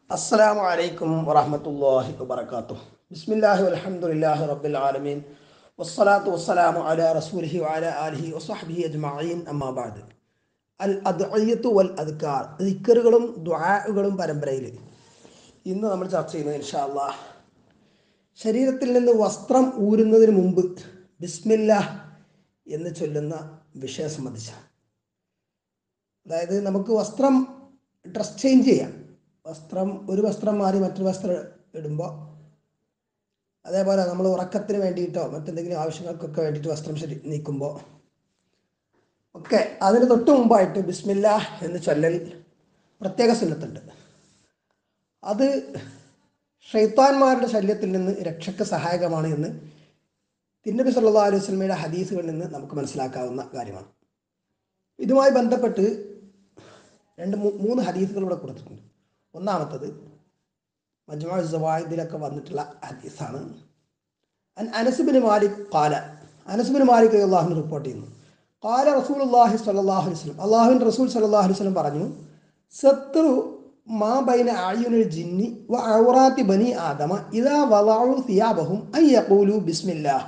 അസ്സലാമു അലൈക്കും വറഹ്മത്തുള്ളാഹി വബറകാതുഹു ബിസ്മില്ലാഹി വൽഹംദുലില്ലാഹി റബ്ബിൽ ആലമീൻ വസ്സലാത്തു വസ്സലാമു അലാ റസൂലിഹി വഅലാ ആലിഹി വസ്വഹ്ബിഹി അജ്മഈൻ അമ്മാ ബഅദ് അൽ അദ്ഇയത്തു വൽ അദ്കാർ ദിക്റുകളും ദുആകളും പരമ്പരയിൽ ഇന്ന് നമ്മൾ ചർച്ച ചെയ്യുന്നത് ഇൻഷാ അല്ലാഹ് ശരീരത്തിൽ നിന്ന് വസ്ത്രം ഊരുന്നതിന് മുമ്പ് ബിസ്മില്ലാ എന്ന് ചൊല്ലുന്ന വിഷയം സംബന്ധിച്ചാണ് അതായത് നമുക്ക് വസ്ത്രം ഡ്രസ് ചേഞ്ച് ചെയ്യാം വസ്ത്രം ഒരു വസ്ത്രം മാറി മറ്റൊരു വസ്ത്രം ഇടുമ്പോൾ അതേപോലെ നമ്മൾ ഉറക്കത്തിന് വേണ്ടിയിട്ടോ മറ്റെന്തെങ്കിലും ആവശ്യങ്ങൾക്കൊക്കെ വേണ്ടിയിട്ട് വസ്ത്രം ശരി നീക്കുമ്പോൾ ഒക്കെ അതിന് തൊട്ട് മുമ്പായിട്ട് ബിസ്മില്ല എന്ന് ചൊല്ലൽ പ്രത്യേക സുന്നത്തുണ്ട് അത് ഷെയ്ത്താന്മാരുടെ ശല്യത്തിൽ നിന്ന് രക്ഷയ്ക്ക് സഹായകമാണ് എന്ന് തിന്നബി സല്ലാ അലൈഹി സ്വലമയുടെ ഹദീസുകളിൽ നിന്ന് നമുക്ക് മനസ്സിലാക്കാവുന്ന കാര്യമാണ് ഇതുമായി ബന്ധപ്പെട്ട് രണ്ട് മൂ- മൂന്ന് ഹദീസുകൾ ഇവിടെ കൊടുത്തിട്ടുണ്ട് ഒന്നാമത്തത് മജ്മു സവാഹിദിലൊക്കെ വന്നിട്ടുള്ള ഹദീസാണ് അൻ അനസുബിന് മാലിക് കാല അനസുബിന് മാലിക് അള്ളാഹുവിന് റിപ്പോർട്ട് ചെയ്യുന്നു കാല റസൂൽ അള്ളാഹി സല്ലാഹു അലൈഹി സ്വലം അള്ളാഹുവിൻ റസൂൽ സല്ലാഹു അലൈഹി സ്വലം പറഞ്ഞു സത്രു മാ ബൈന ആയുനിൽ ജിന്നി വ ഔറാത്തി ബനി ആദമ ഇദാ വലാഉ സിയാബഹും അൻ യഖൂലു ബിസ്മില്ലാഹ്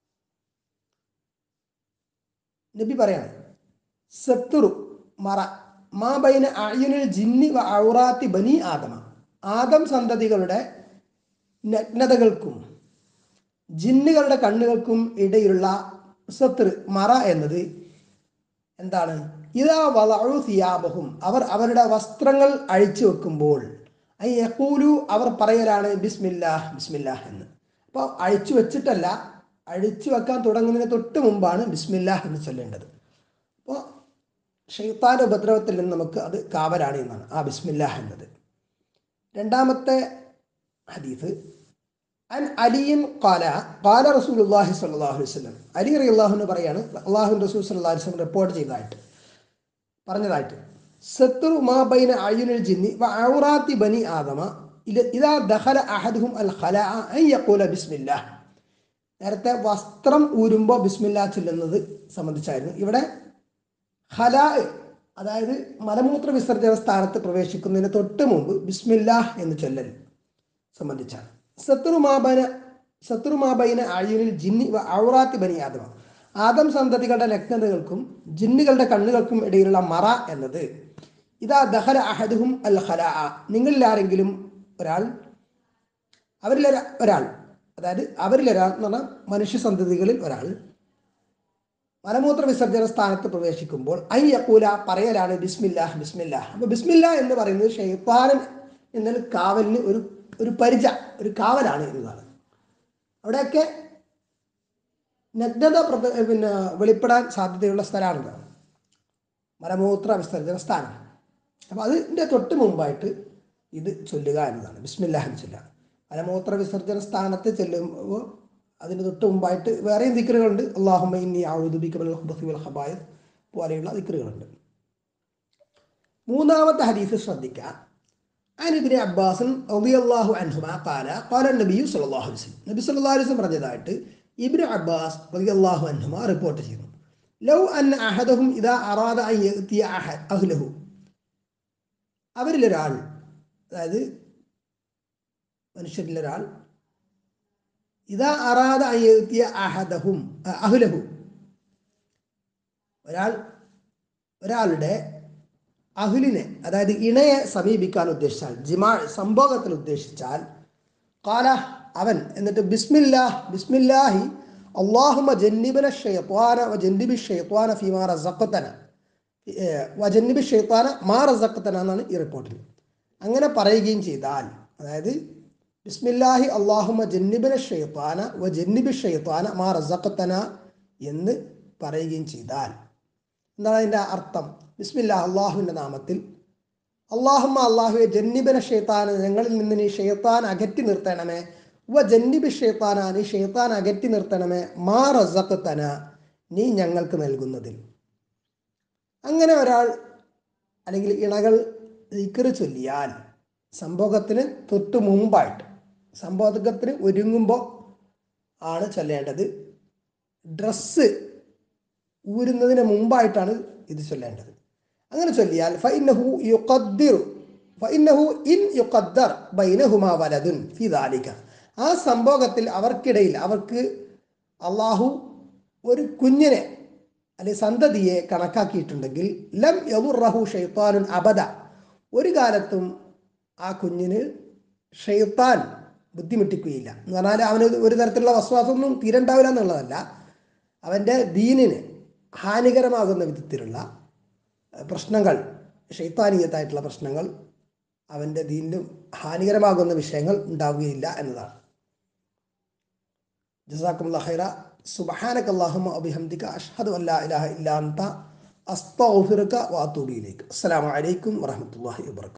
നബി പറയാണ് സത്തുറു മറ മാ ബൈന അയ്യനിൽ ജിന്നി വ ഔറാത്തി ബനി ആദമ ആദം സന്തതികളുടെ നഗ്നതകൾക്കും ജിന്നുകളുടെ കണ്ണുകൾക്കും ഇടയിലുള്ള സത്തുർ മറ എന്നത് എന്താണ് ഇതാ വളഴു സിയാബഹും അവർ അവരുടെ വസ്ത്രങ്ങൾ അഴിച്ചു വെക്കുമ്പോൾ ഐ യഖൂലു അവർ പറയലാണ് ബിസ്മില്ലാഹ് ബിസ്മില്ലാഹ് എന്ന് അപ്പോൾ അഴിച്ചു വെച്ചിട്ടല്ല അഴിച്ചു വെക്കാൻ തുടങ്ങുന്നതിന് തൊട്ട് മുമ്പാണ് ബിസ്മില്ലാഹ് എന്ന് ചൊല്ലേണ്ടത് അപ്പോൾ ഷെയ്ത്താൻ്റെ ഉപദ്രവത്തിൽ നിന്ന് നമുക്ക് അത് കാവലാണ് എന്നാണ് ആ ബിസ്മില്ലാഹ് എന്നത് രണ്ടാമത്തെ ഹദീസ് അൻ അലിയൻ കാല കാല റസൂലുള്ളാഹി സ്വല്ലല്ലാഹു അലൈഹി വസല്ലം അലി റളിയല്ലാഹു പറയാണ് അള്ളാഹു റസൂൽ സല്ലല്ലാഹു അലൈഹി വസല്ലം റിപ്പോർട്ട് ചെയ്തതായിട്ട് പറഞ്ഞതായിട്ട് സത്രു മാ ബൈന അയ്യുനിൽ ജിന്നി വ ഔറാത്തി ബനി ആദമ ഇല ഇദാ ദഖല അഹദുഹും അൽ ഖലാഅ അൻ യഖൂല ബിസ്മില്ലാഹ് നേരത്തെ വസ്ത്രം ഊരുമ്പോൾ ബിസ്മില്ലാ ചൊല്ലുന്നത് സംബന്ധിച്ചായിരുന്നു ഇവിടെ ഹലാ അതായത് മലമൂത്ര വിസർജന സ്ഥാനത്ത് പ്രവേശിക്കുന്നതിന് തൊട്ട് മുമ്പ് ബിസ്മില്ലാഹ് എന്ന് ചൊല്ലൽ സംബന്ധിച്ചാണ് ശത്രുമാബന ശത്രുമാബൈന ആയുനിൽ ജിന്നി വ ഔറാത്തി ബനി ആദമ ആദം സന്തതികളുടെ നഗ്നതകൾക്കും ജിന്നുകളുടെ കണ്ണുകൾക്കും ഇടയിലുള്ള മറ എന്നത് ഇതാ ദഹല അഹദുഹും അൽ ഖലാ നിങ്ങളിൽ ആരെങ്കിലും ഒരാൾ അവരിൽ ഒരാൾ അതായത് അവരിൽ ഒരാൾ എന്ന് പറഞ്ഞാൽ മനുഷ്യ സന്തതികളിൽ ഒരാൾ മലമൂത്ര വിസർജന സ്ഥാനത്ത് പ്രവേശിക്കുമ്പോൾ ഐ യക്കൂല പറയലാണ് ബിസ്മില്ലാഹ് ബിസ്മില്ലാഹ് അപ്പൊ ബിസ്മില്ല എന്ന് പറയുന്നത് ഷെയ്ത്താനൻ എന്നതിൽ കാവലിന് ഒരു ഒരു പരിച ഒരു കാവലാണ് എന്നതാണ് അവിടെയൊക്കെ നഗ്നത പ്രത- പിന്നെ വെളിപ്പെടാൻ സാധ്യതയുള്ള സ്ഥലമാണിത് മലമൂത്ര വിസർജന സ്ഥാനം അപ്പോൾ അതിൻ്റെ തൊട്ട് മുമ്പായിട്ട് ഇത് ചൊല്ലുക എന്നതാണ് ബിസ്മില്ലാഹ് എന്ന് ചൊല്ലുക മലമൂത്ര വിസർജന സ്ഥാനത്ത് ചെല്ലുമ്പോൾ അതിന് തൊട്ട് മുമ്പായിട്ട് വേറെയും ദിക്കറുകളുണ്ട് അള്ളാഹുമ്മ ഇന്നി ഔദുബിക്കബൽ ഹുബസി വൽ ഹബായത് പോലെയുള്ള ദിക്കറുകളുണ്ട് മൂന്നാമത്തെ ഹദീസ് ശ്രദ്ധിക്കുക عن ابن عباس رضي الله عنهما قال قال النبي صلى الله عليه وسلم നബി സല്ലല്ലാഹു അലൈഹി വസല്ലം പറഞ്ഞതായിട്ട് ഇബ്നു അബ്ബാസ് റളിയല്ലാഹു അൻഹുമ റിപ്പോർട്ട് ചെയ്യുന്നു ലൗ അന്ന അഹദഹും ഇദാ അറാദ അൻ യഅതിയ അഹ- അഹ്ലഹു അവരിലൊരാൾ അതായത് മനുഷ്യരിലൊരാൾ ഇതാ അറാദ അൻ യഅതിയ അഹദഹും അ- അഹ്ലഹു ഒരാൾ ഒരാളുടെ അഹ്ലിനെ അതായത് ഇണയെ സമീപിക്കാൻ ഉദ്ദേശിച്ചാൽ ജിമാ സംഭോഗത്തിൽ ഉദ്ദേശിച്ചാൽ കാല അവൻ എന്നിട്ട് ബിസ്മില്ലാഹ് ബിസ്മില്ലാഹി അള്ളാഹുമ ജന്നിബിന ഷെയ്ത്വാന വ ജന്നിബി ഷെയ്ത്വാന ഫിമാ റസഖത്തന വജന്നിബി ഷെയ്ത്താന മാ റസഖത്തന എന്നാണ് ഈ റിപ്പോർട്ടിൽ അങ്ങനെ പറയുകയും ചെയ്താൽ അതായത് ബിസ്മില്ലാഹി അള്ളാഹുമ ജന്നിബിന ഷെയ്ത്താന വ ജന്നിബി ഷെയ്ത്താന മാ റസഖത്തന എന്ന് പറയുകയും ചെയ്താൽ എന്താണ് അതിൻ്റെ അർത്ഥം ബിസ്മില്ലാ അള്ളാഹുവിൻ്റെ നാമത്തിൽ അള്ളാഹുമ്മ അള്ളാഹുവെ ജന്നിബന ഷെയ്ത്താൻ ഞങ്ങളിൽ നിന്ന് നീ ഷെയ്ത്താൻ അകറ്റി നിർത്തണമേ വ ജന്നിബി ഷെയ്ത്താന നീ ഷെയ്ത്താൻ അകറ്റി നിർത്തണമേ മാ റസഖത്തന നീ ഞങ്ങൾക്ക് നൽകുന്നതിൽ അങ്ങനെ ഒരാൾ അല്ലെങ്കിൽ ഇണകൾ ദിക്റ് ചൊല്ലിയാൽ സംഭവത്തിന് തൊട്ട് മുമ്പായിട്ട് സംഭവത്തിന് ഒരുങ്ങുമ്പോൾ ആണ് ചൊല്ലേണ്ടത് ഡ്രസ്സ് ഊരുന്നതിന് മുമ്പായിട്ടാണ് ഇത് ചൊല്ലേണ്ടത് അങ്ങനെ ചൊല്ലിയാൽ ഫൈനഹു യുഖദ്ദിറു ഫഇന്നഹു ഇൻ യുഖദ്ദർ ബൈനഹുമാ വലദുൻ ഫി ദാലിക ആ സംഭവത്തിൽ അവർക്കിടയിൽ അവർക്ക് അള്ളാഹു ഒരു കുഞ്ഞിനെ അല്ലെങ്കിൽ സന്തതിയെ കണക്കാക്കിയിട്ടുണ്ടെങ്കിൽ ലം യദുറഹു ഷെയ്ത്താനുൻ അബദ ഒരു കാലത്തും ആ കുഞ്ഞിന് ഷെയ്ത്താൻ ബുദ്ധിമുട്ടിക്കുകയില്ല എന്ന് പറഞ്ഞാൽ അവന് ഒരു തരത്തിലുള്ള വസ്വാസമൊന്നും തീരണ്ടാവില്ല എന്നുള്ളതല്ല അവൻ്റെ ദീനിന് ഹാനികരമാകുന്ന വിധത്തിലുള്ള പ്രശ്നങ്ങൾ ഷെയ്ത്താനീയത്തായിട്ടുള്ള പ്രശ്നങ്ങൾ അവൻ്റെ ദീനിനും ഹാനികരമാകുന്ന വിഷയങ്ങൾ ഉണ്ടാവുകയില്ല എന്നതാണ് ജസാക്കുമുള്ള ഹൈറ സുബഹാനക അല്ലാഹുമ്മ അബിഹംദിക അഷ്ഹദു അല്ലാ ഇലാഹ ഇല്ലാ അൻത അസ്തഗ്ഫിറുക വഅതൂബു ഇലൈക് അസ്സലാമു അലൈക്കും വറഹ്മത്തുള്ളാഹി വബറകാതുഹു